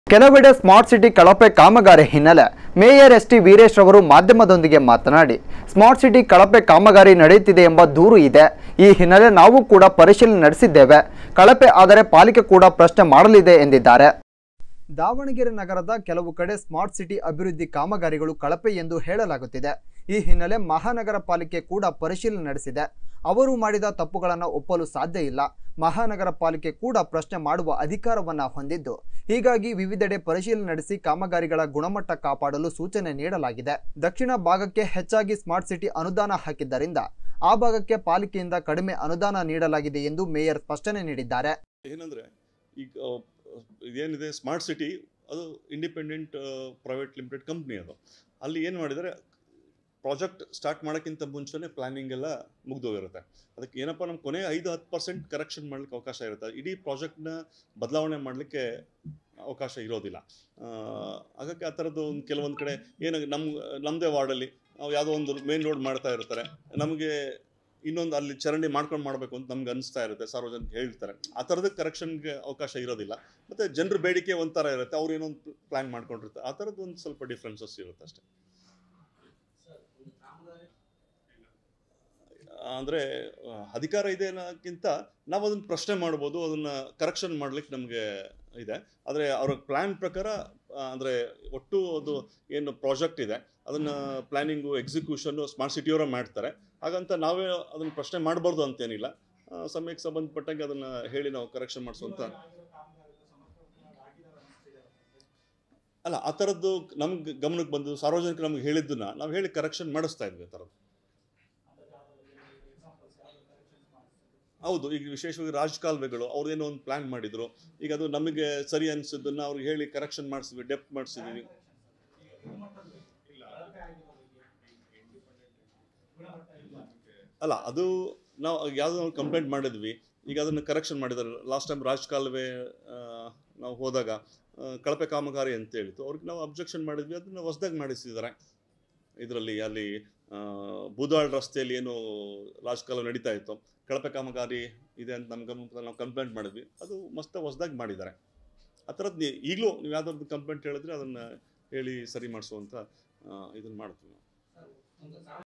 ಕೆಲವೆಡೆ smart city ಕಳಪೆ ಕಾಮಗಾರಿ ಹಿನ್ನೆಲೆ ಮೇಯರ್ ಎಸ್ ಟಿ ವೀರೇಶ್ ರವರು ಮಾಧ್ಯಮದೊಂದಿಗೆ ಮಾತನಾಡಿ ಸ್ಮಾರ್ಟ್ ಸಿಟಿ ಕಳಪೆ ಕಾಮಗಾರಿ ನಡೆಯುತ್ತಿದೆ ಎಂಬ ದೂರು ಇದೆ ಈ ಹಿನ್ನೆಲೆ ನಾವು ಕೂಡ ಪರಿಶೀಲನೆ ನಡೆಸಿದ್ದೇವೆ ಕಳಪೆ ಆದರೆ ಪಾಲಿಕೆ ಕೂಡ ಪ್ರಶ್ನೆ ಮಾಡಲಿದೆ ಎಂದಿದ್ದಾರೆ ದಾವಣಗೆರೆ ನಗರದ ಕೆಲವು ಕಡೆ ಸ್ಮಾರ್ಟ್ ಸಿಟಿ ಅಭಿವೃದ್ಧಿ ಕಾಮಗಾರಿಗಳು ಕಳಪೆ ಎಂದು ಹೇಳಲಾಗುತ್ತಿದೆ ಈ ಹಿನ್ನೆಲೆ ಮಹಾನಗರ ಪಾಲಿಕೆ ಕೂಡ ಪರಿಶೀಲನೆ ನಡೆಸಿದೆ ಅವರು ಮಾಡಿದ ತಪ್ಪುಗಳನ್ನು ಒಪ್ಪಲು ಸಾಧ್ಯ ಇಲ್ಲ ಮಹಾನಗರ ಪಾಲಿಕೆ ಕೂಡ ಪ್ರಶ್ನೆ ಮಾಡುವ ಅಧಿಕಾರವನ್ನ ಹೊಂದಿದ್ದು ಹೀಗಾಗಿ ವಿವಿಧೆಡೆ ಪರಿಶೀಲನೆ ನಡೆಸಿ ಕಾಮಗಾರಿಗಳ ಗುಣಮಟ್ಟ ಕಾಪಾಡಲು ಸೂಚನೆ ನೀಡಲಾಗಿದೆ ದಕ್ಷಿಣ ಭಾಗಕ್ಕೆ ಹೆಚ್ಚಾಗಿ ಸ್ಮಾರ್ಟ್ ಸಿಟಿ ಅನುದಾನ ಹಾಕಿದ್ದರಿಂದ ಆ ಭಾಗಕ್ಕೆ ಪಾಲಿಕೆಯಿಂದ ಕಡಿಮೆ ಅನುದಾನ ನೀಡಲಾಗಿದೆ ಎಂದು ಮೇಯರ್ ಸ್ಪಷ್ಟನೆ ನೀಡಿದ್ದಾರೆ ಏನಂದರೆ ಈಗ ಆ, ಇದೇನಿದೆ ಸ್ಮಾರ್ಟ್ ಸಿಟಿ ಅದು ಇಂಡಿಪೆಂಡೆಂಟ್ ಪ್ರೈವೇಟ್ ಲಿಮಿಟೆಡ್ ಕಂಪ್ನಿ ಅದು ಅಲ್ಲಿ ಏನು ಮಾಡಿದರೆ ಪ್ರಾಜೆಕ್ಟ್ ಸ್ಟಾರ್ಟ್ ಮಾಡೋಕ್ಕಿಂತ ಮುಂಚೆನೇ ಪ್ಲ್ಯಾನಿಂಗ್ ಎಲ್ಲ ಮುಗ್ದೋಗಿರುತ್ತೆ ಅದಕ್ಕೆ ಏನಪ್ಪ ನಮ್ಮ ಕೊನೆ ಐದು ಹತ್ತು ಪರ್ಸೆಂಟ್ ಕರೆಕ್ಷನ್ ಮಾಡ್ಲಿಕ್ಕೆ ಅವಕಾಶ ಇರುತ್ತೆ ಇಡೀ ಪ್ರಾಜೆಕ್ಟ್ನ ಬದಲಾವಣೆ ಮಾಡಲಿಕ್ಕೆ ಅವಕಾಶ ಇರೋದಿಲ್ಲ ಆ, ಹಾಗಾಗಿ ಆ ಥರದ್ದು ಒಂದು ಕೆಲವೊಂದು ಕಡೆ ಏನು ನಮ್ಮ ನಮ್ಮದೇ ವಾರ್ಡಲ್ಲಿ ನಾವು ಯಾವುದೋ ಒಂದು ಮೇನ್ ರೋಡ್ ಮಾಡ್ತಾ ಇರ್ತಾರೆ ನಮಗೆ ಇನ್ನೊಂದು ಅಲ್ಲಿ ಚರಂಡಿ ಮಾಡ್ಕೊಂಡು ಮಾಡಬೇಕು ಅಂತ ನಮ್ಗೆ ಅನಿಸ್ತಾ ಇರುತ್ತೆ ಸಾರ್ವಜನಿಕ ಹೇಳ್ತಾರೆ ಆ ಥರದ ಕರೆಕ್ಷನ್ಗೆ ಅವಕಾಶ ಇರೋದಿಲ್ಲ ಮತ್ತು ಜನರ ಬೇಡಿಕೆ ಒಂಥರ ಇರುತ್ತೆ ಅವ್ರು ಏನೋ ಒಂದು ಪ್ಲ್ಯಾನ್ ಮಾಡ್ಕೊಂಡಿರ್ತಾರೆ ಆ ಥರದ್ದು ಒಂದು ಸ್ವಲ್ಪ ಡಿಫ್ರೆನ್ಸಸ್ ಇರುತ್ತೆ ಅಷ್ಟೇ ಅಂದರೆ ಅಧಿಕಾರ ಇದೆ ಅನ್ನೋಕ್ಕಿಂತ ನಾವು ಅದನ್ನು ಪ್ರಶ್ನೆ ಮಾಡ್ಬೋದು ಅದನ್ನು ಕರೆಕ್ಷನ್ ಮಾಡ್ಲಿಕ್ಕೆ ನಮಗೆ ಇದೆ ಆದರೆ ಅವ್ರ ಪ್ಲ್ಯಾನ್ ಪ್ರಕಾರ ಅಂದರೆ ಒಟ್ಟು ಅದು ಏನು ಪ್ರಾಜೆಕ್ಟ್ ಇದೆ ಅದನ್ನು ಪ್ಲ್ಯಾನಿಂಗು ಎಕ್ಸಿಕ್ಯೂಷನ್ನು ಸ್ಮಾರ್ಟ್ ಸಿಟಿಯವರೇ ಮಾಡ್ತಾರೆ ಹಾಗಂತ ನಾವೇ ಅದನ್ನು ಪ್ರಶ್ನೆ ಮಾಡಬಾರ್ದು ಅಂತೇನಿಲ್ಲ ಆ, ಸಮಯಕ್ಕೆ ಸಂಬಂಧಪಟ್ಟಂಗೆ ಅದನ್ನು ಹೇಳಿ ನಾವು ಕರೆಕ್ಷನ್ ಮಾಡಿಸುವಂಥ ಅಲ್ಲ ಆ ಥರದ್ದು ನಮ್ಗೆ ಗಮನಕ್ಕೆ ಬಂದು ಸಾರ್ವಜನಿಕರು ನಮ್ಗೆ ಹೇಳಿದ್ದನ್ನ ನಾವು ಹೇಳಿ ಕರೆಕ್ಷನ್ ಮಾಡಿಸ್ತಾ ಇದ್ವಿ ಆ ಥರದ್ದು ಹೌದು ಈಗ ವಿಶೇಷವಾಗಿ ರಾಜಕಾಲುವೆಗಳು ಅವ್ರೇನೋ ಒಂದು ಪ್ಲ್ಯಾನ್ ಮಾಡಿದ್ರು ಈಗ ಅದು ನಮಗೆ ಸರಿ ಅನಿಸಿದ್ದನ್ನು ಅವ್ರಿಗೆ ಹೇಳಿ ಕರೆಕ್ಷನ್ ಮಾಡಿಸಿದ್ವಿ ಡೆಪ್ ಮಾಡಿಸಿದ್ವಿ ಅಲ್ಲ ಅದು ನಾವು ಯಾವುದೋ ಒಂದು ಕಂಪ್ಲೇಂಟ್ ಮಾಡಿದ್ವಿ ಈಗ ಅದನ್ನು ಕರೆಕ್ಷನ್ ಮಾಡಿದ್ದಾರೆ ಲಾಸ್ಟ್ ಟೈಮ್ ರಾಜಕಾಲುವೆ ಆ, ನಾವು ಹೋದಾಗ ಆ, ಕಳಪೆ ಕಾಮಗಾರಿ ಅಂತ ಹೇಳಿತ್ತು ಅವ್ರಿಗೆ ನಾವು ಅಬ್ಜೆಕ್ಷನ್ ಮಾಡಿದ್ವಿ ಅದನ್ನು ಹೊಸದಾಗಿ ಮಾಡಿಸಿದ್ದಾರೆ ಇದರಲ್ಲಿ ಅಲ್ಲಿ ಆ, ಬೂದಾಳ್ ರಸ್ತೆಯಲ್ಲಿ ಏನು ರಾಜಕಾಲುವೆ ನಡೀತಾ ಇತ್ತು ಕಳಪೆ ಕಾಮಗಾರಿ ಇದೆ ಅಂತ ನಮ್ಮ ಗಮನಕ್ಕೆ ನಾವು ಕಂಪ್ಲೇಂಟ್ ಮಾಡಿದ್ವಿ ಅದು ಮಸ್ತ್ ಹೊಸದಾಗಿ ಮಾಡಿದ್ದಾರೆ ಆ ಥರದ್ದು ಈಗಲೂ ನೀವು ಯಾವ್ದಾದ್ರು ಕಂಪ್ಲೇಂಟ್ ಹೇಳಿದ್ರೆ ಅದನ್ನು ಹೇಳಿ ಸರಿ ಮಾಡಿಸುವಂಥ ಇದನ್ನು ಮಾಡ್ತೀವಿ ನಾವು